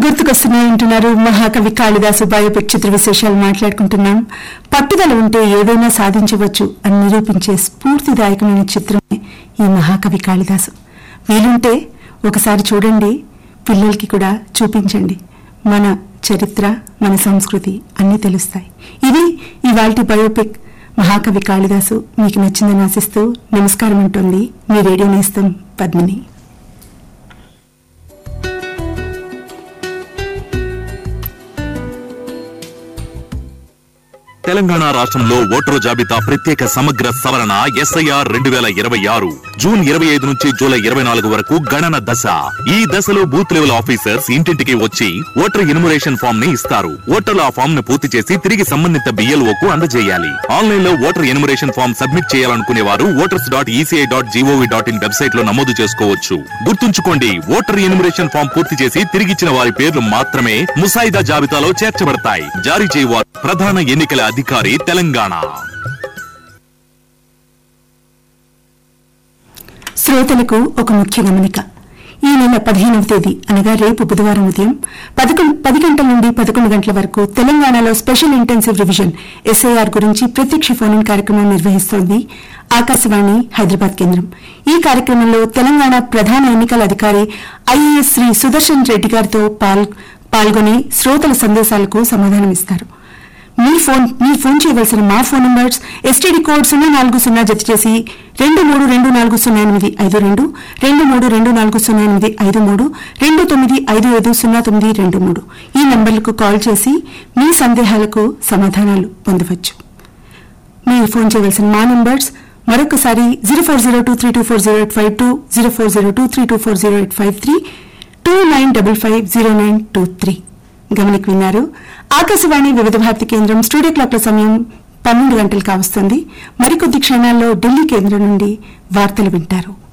గుర్తుకొస్తున్నాయి అంటున్నారు మహాకవి కాళిదాసు బయోపిక్ చిత్ర విశేషాలు మాట్లాడుకుంటున్నాం పట్టుదల ఉంటే ఏదైనా సాధించవచ్చు అని నిరూపించే స్ఫూర్తిదాయకమైన చిత్రమే ఈ మహాకవి కాళిదాసు వీలుంటే ఒకసారి చూడండి పిల్లలకి కూడా చూపించండి మన చరిత్ర మన సంస్కృతి అన్నీ తెలుస్తాయి ఇది ఇవాల్టి బయోపిక్ మహాకవి కాళిదాసు మీకు నచ్చిందని ఆశిస్తూ నమస్కారం అంటోంది మీ రేడియో నేస్తం పద్మిని తెలంగాణ రాష్ట్రంలో ఓటరు జాబితా ప్రత్యేక సమగ్ర సవరణ ఎస్ఐఆర్ రెండు వేల ఇరవై ఆరు జూన్ ఇరవై ఐదు నుంచి జూలై ఇరవై నాలుగు వరకు గణన దశ ఈ దశలో బూత్ లెవెల్ ఆఫీసర్స్ ఇంటింటికి వచ్చి ఓటర్ ఎన్యుమరేషన్ ఫామ్ ని ఇస్తారు ఓటర్లు ఆ ఫామ్ ను పూర్తి చేసి తిరిగి సంబంధిత బిఎల్ఓ కు అందజేయాలి ఆన్లైన్ లో ఓటర్ ఎన్యుమరేషన్ ఫామ్ సబ్మిట్ చేయాలనుకునే వారు voters dot ECI dot GOV dot in website లో నమోదు చేసుకోవచ్చు గుర్తుంచుకోండి ఓటర్ ఎన్యుమరేషన్ ఫామ్ పూర్తి చేసి తిరిగిచ్చిన వారి పేర్లు మాత్రమే ముసాయిదా జాబితాలో చేర్చబడతాయి జారీ చేయవారు ప్రధాన ఎన్నికల అధికారి తెలంగాణ శ్రోతలకు ఒక ముఖ్య గమనిక ఈ నెల పదిహేనవ తేదీ అనగా రేపు బుధవారం ఉదయం పదకొండు పది గంటల నుండి పదకొండు గంటల వరకు తెలంగాణలో స్పెషల్ ఇంటెన్సివ్ రివిజన్ ఎస్ఐఆర్ గురించి ప్రత్యక్ష ఫోన్ ఇన్ కార్యక్రమం నిర్వహిస్తోంది ఆకాశవాణి హైదరాబాద్ కేంద్రం ఈ కార్యక్రమంలో తెలంగాణ ప్రధాన ఎన్నికల అధికారి ఐఏఎస్ శ్రీ సుదర్శన్ రెడ్డి గారితో పాల్- పాల్గొని శ్రోతల సందేశాలకు సమాధానమిస్తారు మీ ఫోన్ మీ ఫోన్ చేయవలసిన మా ఫోన్ నంబర్స్ ఎస్టీడీ కోడ్ సున్నా నాలుగు సున్నా జత చేసి రెండు మూడు రెండు నాలుగు సున్నా ఎనిమిది ఐదు రెండు రెండు మూడు రెండు నాలుగు సున్నా ఎనిమిది ఐదు మూడు రెండు తొమ్మిది ఐదు ఐదు సున్నా తొమ్మిది రెండు మూడు ఈ నంబర్లకు కాల్ చేసి మీ సందేహాలకు సమాధానాలు పొందవచ్చు మీరు ఫోన్ చేయవలసిన మా నంబర్స్ మరొకసారి zero four zero two three two four zero eight five two zero four zero two three two four zero eight five three two nine double five zero nine two three గమనిక విన్నారు ఆకాశవాణి వివిధ భారతి కేంద్రం studio క్లాక్ల సమయం పన్నెండు గంటలు కావస్తుంది మరికొద్ది క్షణాల్లో ఢిల్లీ కేంద్రం నుండి వార్తలు వింటారు